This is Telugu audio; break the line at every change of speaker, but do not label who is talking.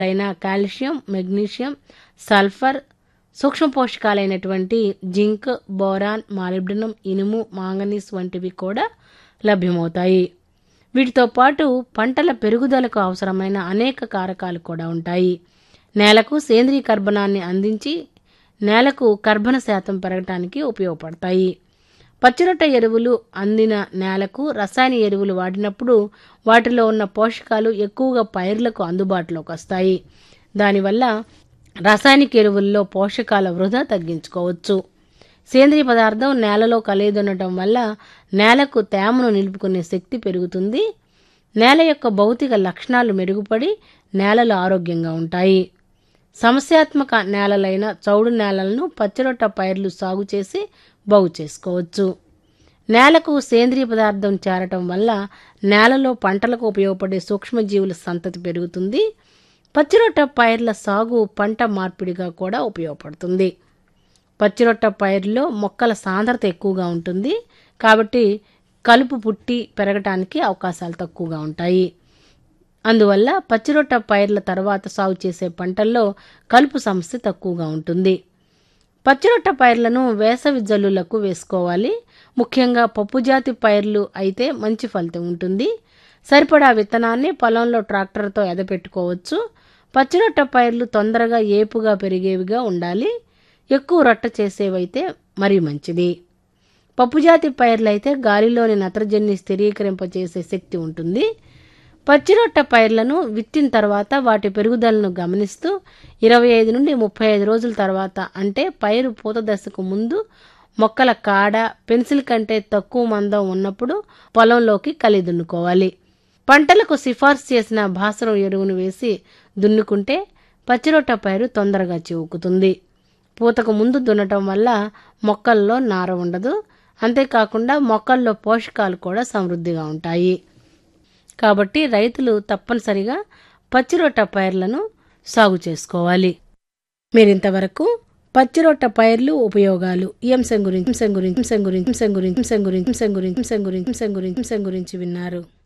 అయిన కాల్షియం మెగ్నీషియం సల్ఫర్ సూక్ష్మ పోషకాలైనటువంటి జింక్ బోరాన్ మాలిబ్డినం ఇనుము మాంగనీస్ వంటివి కూడా లభ్యమవుతాయి వీటితో పాటు పంటల పెరుగుదలకు అవసరమైన అనేక కారకాలు కూడా ఉంటాయి నేలకు సేంద్రీయ కర్బనాన్ని అందించి నేలకు కర్బన శాతం పెరగటానికి ఉపయోగపడతాయి పచ్చిరొట్ట ఎరువులు అందిన నేలకు రసాయన ఎరువులు వాడినప్పుడు వాటిలో ఉన్న పోషకాలు ఎక్కువగా పైర్లకు అందుబాటులోకి వస్తాయి దానివల్ల రసాయనిక ఎరువుల్లో పోషకాల వృధా తగ్గించుకోవచ్చు సేంద్రియ పదార్థం నేలలో కలిదుండటం వల్ల నేలకు తేమను నిలుపుకునే శక్తి పెరుగుతుంది నేల యొక్క భౌతిక లక్షణాలు మెరుగుపడి నేలలు ఆరోగ్యంగా ఉంటాయి సమస్యాత్మక నేలలైన చౌడు నేలలను పచ్చిరొట్ట పైర్లు సాగు చేసి బాగు చేసుకోవచ్చు నేలకు సేంద్రియ పదార్థం చేరటం వల్ల నేలలో పంటలకు ఉపయోగపడే సూక్ష్మజీవుల సంతతి పెరుగుతుంది పచ్చిరొట్ట పైర్ల సాగు పంట మార్పిడిగా కూడా ఉపయోగపడుతుంది పచ్చిరొట్ట పైర్లో మొక్కల సాంద్రత ఎక్కువగా ఉంటుంది కాబట్టి కలుపు పుట్టి పెరగటానికి అవకాశాలు తక్కువగా ఉంటాయి అందువల్ల పచ్చిరొట్ట పైర్ల తర్వాత సాగు చేసే పంటల్లో కలుపు సమస్య తక్కువగా ఉంటుంది పచ్చిరొట్ట పైర్లను వేసవి జల్లులకు వేసుకోవాలి ముఖ్యంగా పప్పుజాతి పైర్లు అయితే మంచి ఫలితం ఉంటుంది సరిపడా విత్తనాన్ని పొలంలో ట్రాక్టర్తో ఎదపెట్టుకోవచ్చు పచ్చిరొట్ట పైర్లు తొందరగా ఏపుగా పెరిగేవిగా ఉండాలి ఎక్కువ రొట్ట చేసేవైతే మరీ మంచిది పప్పుజాతి పైర్లైతే గాలిలోని నత్రజనిని స్థిరీకరింపచేసే శక్తి ఉంటుంది పచ్చిరొట్ట పైర్లను విత్తిన తర్వాత వాటి పెరుగుదలను గమనిస్తూ ఇరవై ఐదు నుండి ముప్పై ఐదు రోజుల తర్వాత అంటే పైరు పూత దశకు ముందు మొక్కల కాడ పెన్సిల్ కంటే తక్కువ మందం ఉన్నప్పుడు పొలంలోకి కలి దున్నుకోవాలి పంటలకు సిఫార్సు చేసిన భాస్వరం ఎరువును వేసి దున్నుకుంటే పచ్చిరొట్ట పైరు తొందరగా చివుకుతుంది పూతకు ముందు దున్నటం వల్ల మొక్కల్లో నార ఉండదు అంతేకాకుండా మొక్కల్లో పోషకాలు కూడా సమృద్ధిగా ఉంటాయి కాబట్టి రైతులు తప్పనిసరిగా పచ్చిరొట్ట పైర్లను సాగు చేసుకోవాలి మీరింతవరకు పచ్చిరొట్ట పైర్లు ఉపయోగాలు ఈ అంశం గురించి అంశం గురించి అంశం గురించి అంశం గురించి అంశం గురించి అంశం గురించి అంశం గురించి అంశం గురించి అంశం గురించి విన్నారు